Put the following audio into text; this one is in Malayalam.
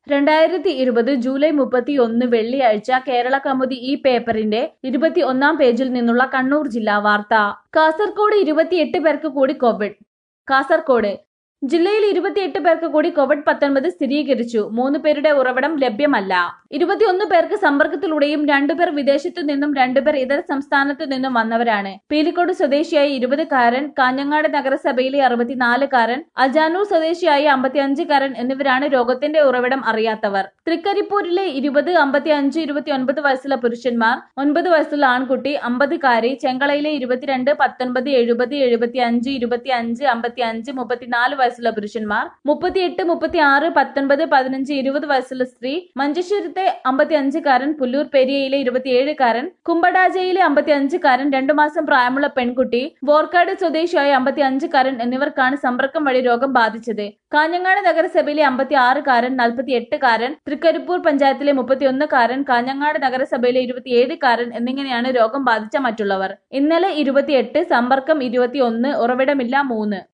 രണ്ടായിരത്തി ഇരുപത് ജൂലൈ മുപ്പത്തിയൊന്ന് വെള്ളിയാഴ്ച കേരള കൗമുദി ഈ പേപ്പറിന്റെ ഇരുപത്തി ഒന്നാം പേജിൽ നിന്നുള്ള കണ്ണൂർ ജില്ലാ വാർത്ത കാസർകോട് ഇരുപത്തിയെട്ട് പേർക്ക് കൂടി കോവിഡ് കാസർകോട് ജില്ലയിൽ ഇരുപത്തിയെട്ട് പേർക്ക് കൂടി കോവിഡ് പത്തൊൻപത് സ്ഥിരീകരിച്ചു മൂന്ന് പേരുടെ ഉറവിടം ലഭ്യമല്ല ഇരുപത്തിയൊന്ന് പേർക്ക് സമ്പർക്കത്തിലൂടെയും രണ്ടുപേർ വിദേശത്തു നിന്നും രണ്ടുപേർ ഇതര സംസ്ഥാനത്തു നിന്നും വന്നവരാണ് പീലിക്കോട് സ്വദേശിയായ ഇരുപതുകാരൻ കാഞ്ഞങ്ങാട് നഗരസഭയിലെ അറുപത്തിനാലുകാരൻ അജാനൂർ സ്വദേശിയായ അമ്പത്തിയഞ്ചുകാരൻ എന്നിവരാണ് രോഗത്തിന്റെ ഉറവിടം അറിയാത്തവർ തൃക്കരിപ്പൂരിലെ ഇരുപത് അമ്പത്തി അഞ്ച് ഇരുപത്തി ഒൻപത് വയസ്സുള്ള പുരുഷന്മാർ ഒൻപത് വയസ്സുള്ള ആൺകുട്ടി അമ്പതുകാരി ചെങ്കളയിലെ ഇരുപത്തിരണ്ട് പത്തൊൻപത് എഴുപത് എഴുപത്തി അഞ്ച് ഇരുപത്തി അഞ്ച് അമ്പത്തി അഞ്ച് മുപ്പത്തിനാല് വയസ്സുള്ള പുരുഷന്മാർ മുപ്പത്തിയെട്ട് മുപ്പത്തി ആറ് പത്തൊൻപത് പതിനഞ്ച് ഇരുപത് വയസ്സുള്ള സ്ത്രീ മഞ്ചേശ്വരത്തെ അമ്പത്തി അഞ്ചുകാരൻ പുല്ലൂർ പെരിയയിലെ ഇരുപത്തിയേഴുകാരൻ കുമ്പടാജയിലെ അമ്പത്തി അഞ്ചുകാരൻ രണ്ടു മാസം പ്രായമുള്ള പെൺകുട്ടി വോർക്കാട് സ്വദേശിയായ അമ്പത്തി അഞ്ചുകാരൻ എന്നിവർക്കാണ് സമ്പർക്കം വഴി രോഗം ബാധിച്ചത് കാഞ്ഞങ്ങാട് നഗരസഭയിലെ അമ്പത്തി ആറുകാരൻ നാൽപ്പത്തി എട്ടുകാരൻ തൃക്കരിപ്പൂർ പഞ്ചായത്തിലെ മുപ്പത്തിയൊന്നുകാരൻ കാഞ്ഞങ്ങാട് നഗരസഭയിലെ ഇരുപത്തിയേഴുകാരൻ എന്നിങ്ങനെയാണ് രോഗം ബാധിച്ച മറ്റുള്ളവർ ഇന്നലെ ഇരുപത്തിയെട്ട് സമ്പർക്കം ഇരുപത്തിയൊന്ന് ഉറവിടമില്ല മൂന്ന്